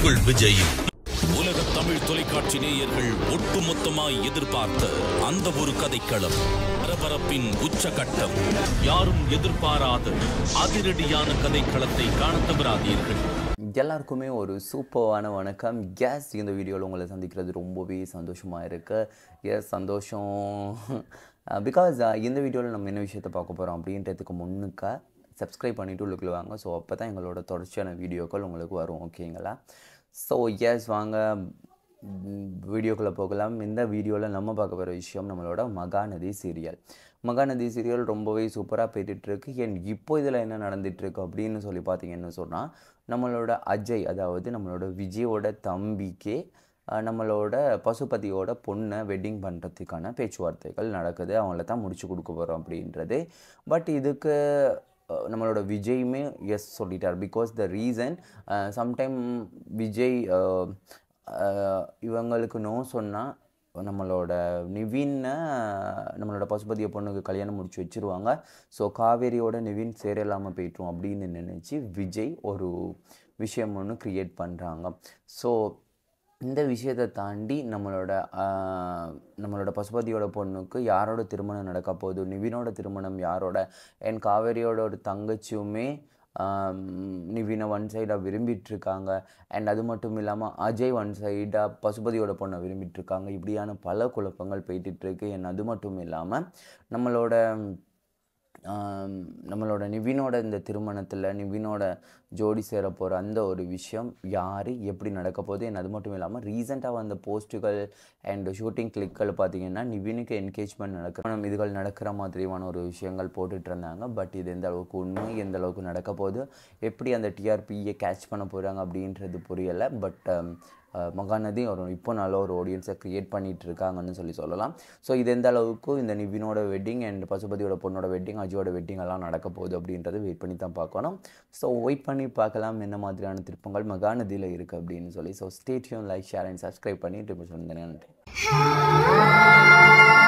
உங்கள் விஜய் உலக தமிழ் தொலைக்காட்சி நேயர்கள் ஒட்டுமொத்தமாய் எதிர்பார்த்த அந்த ஒரு கதைக்களம் பரபரப்பின் உச்சகட்டம் யாரும் எதிர்பாராத அதிரடியான கதைக்களத்தை காணத் தவறாதீர்கள் எல்லாருக்குமே ஒரு சூப்பரான வணக்கம் கேஸ் இந்த வீடியோவில் உங்களை சந்திக்கிறது ரொம்பவே சந்தோஷமாக இருக்கு எஸ் சந்தோஷம் பிகாஸ் இந்த வீடியோவில் நம்ம என்ன விஷயத்தை பார்க்க போகிறோம் அப்படின்றதுக்கு முன்னுக்க சப்ஸ்கிரைப் பண்ணிவிட்டு உள்ளுக்குள்ள வாங்க ஸோ அப்போ தான் எங்களோட தொடர்ச்சியான வீடியோக்கள் உங்களுக்கு வரும் ஓகேங்களா ஸோ எஸ் வாங்க வீடியோக்குள்ளே போகலாம் இந்த வீடியோவில் நம்ம பார்க்க போகிற விஷயம் நம்மளோட மகாநதி சீரியல் மகாநதி சீரியல் ரொம்பவே சூப்பராக போயிட்டுருக்கு என் இப்போ இதில் என்ன நடந்துகிட்ருக்கு அப்படின்னு சொல்லி பார்த்தீங்கன்னு சொன்னால் நம்மளோட அஜய் அதாவது நம்மளோட விஜயோட தம்பிக்கே அஹ், நம்மளோட பசுபதியோட பொண்ணை வெட்டிங் பண்ணுறதுக்கான பேச்சுவார்த்தைகள் நடக்குது அவங்கள தான் முடிச்சு கொடுக்க போகிறோம் அப்படின்றது பட் இதுக்கு அஹ், நம்மளோட விஜயுமே எஸ் சொல்லிட்டார் because the reason sometime Vijay uh, uh, இவங்களுக்கு நோ சொன்னால் நம்மளோட நிவினை நம்மளோட பசுபதிய பொண்ணுக்கு கல்யாணம் முடிச்சு வச்சிருவாங்க ஸோ காவேரியோட நிவின் சேரலாமல் போயிட்டுரும் அப்படின்னு நினச்சி விஜய் ஒரு விஷயம் ஒன்று க்ரியேட் பண்ணுறாங்க ஸோ இந்த விஷயத்தை தாண்டி நம்மளோட ஆஹ், நம்மளோட பசுபதியோட பொண்ணுக்கு யாரோட திருமணம் நடக்க போகுது நிவினோட திருமணம் யாரோட என் காவேரியோட ஒரு தங்கச்சியுமே ஆம், நிவினை ஒன் சைடாக விரும்பிட்டு இருக்காங்க அண்ட் அது மட்டும் இல்லாமல் அஜய் ஒன் சைடாக பசுபதியோட பொண்ணை விரும்பிட்டு இருக்காங்க இப்படியான பல குழப்பங்கள் போயிட்டு இருக்கு அண்ட் அது மட்டும் இல்லாமல் நம்மளோட ஆம், நம்மளோட நிவினோட இந்த திருமணத்தில் நிவினோட ஜோடி சேர போகிற அந்த ஒரு விஷயம் யார் எப்படி நடக்க போகுது and அது மட்டும் இல்லாமல் ரீசெண்டாக வந்த போஸ்ட்டுகள் அண்ட் ஷூட்டிங் கிளிக்கள் பார்த்தீங்கன்னா நிவினுக்கு என்கேஜ்மெண்ட் நடக்கிற இதுகள் நடக்கிற மாதிரியான ஒரு விஷயங்கள் போட்டுட்டு இருந்தாங்க பட் இது எந்த அளவுக்கு உண்மை எந்த அளவுக்கு நடக்க போகுது எப்படி அந்த டிஆர்பியை கேட்ச் பண்ண போகிறாங்க அப்படின்றது புரியலை பட் அஹ் மகாநதி ஒரு இப்போ நல்ல ஒரு ஆடியன்ஸை க்ரியேட் பண்ணிட்டு இருக்காங்கன்னு சொல்லி சொல்லலாம் ஸோ இது எந்த அளவுக்கு இந்த நிவினோட வெட்டிங் அண்ட் பசுபதியோட பொண்ணோட வெட்டிங் அஜயோட வெட்டிங் எல்லாம் நடக்க போகுது அப்படின்றது வெயிட் பண்ணி தான் பார்க்கணும் ஸோ வெயிட் பண்ணி பார்க்கலாம் என்ன மாதிரியான திருப்பங்கள் மகாநதியில் இருக்குது அப்படின்னு சொல்லி so stay tuned like share and subscribe பண்ணிட்டு இப்போ சொன்னேன் நன்றி